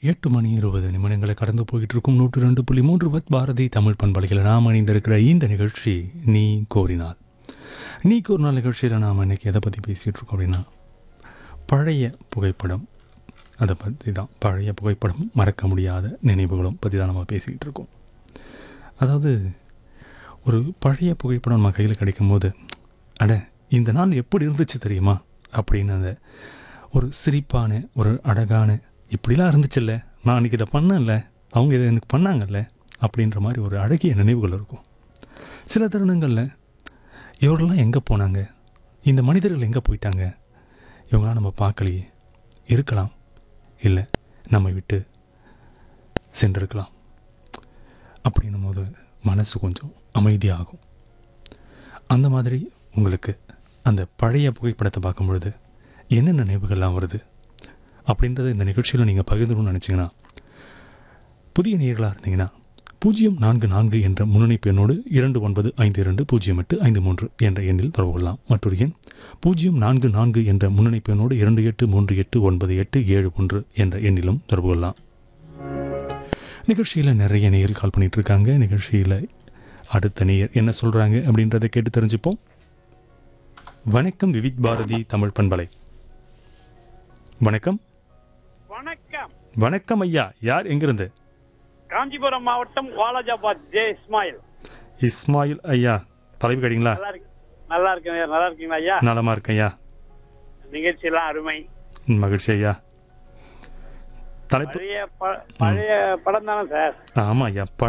எட்டு மணி இருபது நிமிடங்களை கடந்து போயிட்டு இருக்கும் நூற்று ரெண்டு புள்ளி மூன்று வத் பாரதி தமிழ் பண்பலையில் நாம் அணிந்திருக்கிற இந்த நிகழ்ச்சி நீ கோரினார் நீ கோரினால் நிகழ்ச்சியில் நாம் இன்னைக்கு எதை பற்றி பேசிகிட்டு இருக்கோம் அப்படின்னா பழைய புகைப்படம் அதை பற்றி தான் பழைய புகைப்படம் மறக்க முடியாத நினைவுகளும் பற்றி தான் நம்ம பேசிக்கிட்டு இருக்கோம் அதாவது ஒரு பழைய புகைப்படம் நம்ம கையில் கிடைக்கும்போது அட இந்த நாள் எப்படி இருந்துச்சு தெரியுமா அப்படின்னு அந்த ஒரு சிரிப்பான ஒரு அழகான இப்படிலாம் இருந்துச்சுல்ல நான் அன்றைக்கி இதை பண்ணல அவங்க இதை எனக்கு பண்ணாங்கல்ல அப்படின்ற மாதிரி ஒரு அழகிய நினைவுகள் இருக்கும் சில தருணங்களில் இவரெல்லாம் எங்கே போனாங்க இந்த மனிதர்கள் எங்கே போயிட்டாங்க இவங்களாம் நம்ம பார்க்கலையே இருக்கலாம் இல்லை நம்மை விட்டு சென்றிருக்கலாம் அப்படின்னும் போது மனசு கொஞ்சம் அமைதியாகும் அந்த மாதிரி உங்களுக்கு அந்த பழைய புகைப்படத்தை பார்க்கும் பொழுது என்ன நினைவுகள்லாம் வருது அப்படின்றத இந்த நிகழ்ச்சியில் நீங்கள் பகிர்ந்துக்கணும்னு நினச்சிங்கன்னா புதிய நேயர்களாக இருந்தீங்கன்னா பூஜ்ஜியம் நான்கு நான்கு என்ற முன்னணிப்பு எண்ணோடு இரண்டு ஒன்பது ஐந்து இரண்டு பூஜ்ஜியம் எட்டு ஐந்து மூன்று என்ற எண்ணில் தொடர்பு கொள்ளலாம் மற்றொரு எண் பூஜ்ஜியம் நான்கு நான்கு என்ற முன்னணிப்பு எண்ணோடு இரண்டு எட்டு மூன்று எட்டு ஒன்பது எட்டு ஏழு ஒன்று என்ற எண்ணிலும் தொடர்பு கொள்ளலாம் நிகழ்ச்சியில் நிறைய நேயர் கால் பண்ணிட்டு இருக்காங்க நிகழ்ச்சியில் அடுத்த நேயர் என்ன சொல்கிறாங்க அப்படின்றத கேட்டு தெரிஞ்சுப்போம் வணக்கம் விவித் பாரதி தமிழ் பண்பலை வணக்கம் வணக்கம் வணக்கம் ஐயா யார் எங்கிருந்து காஞ்சிபுரம் மாவட்டம் வாலாஜாபாத் ஜே இஸ்மாயில் இஸ்மாயில் ஐயா தலைப்பு கேட்டீங்களா நல்லா இருக்கு நல்லா இருக்கேன் நல்லா இருக்கீங்களா ஐயா நலமா இருக்கேன் ஐயா நிகழ்ச்சி எல்லாம் அருமை மகிழ்ச்சி ஐயா தலைப்பு பழைய ப- பழைய படம் தானே சார் ஆமாம் ஐயா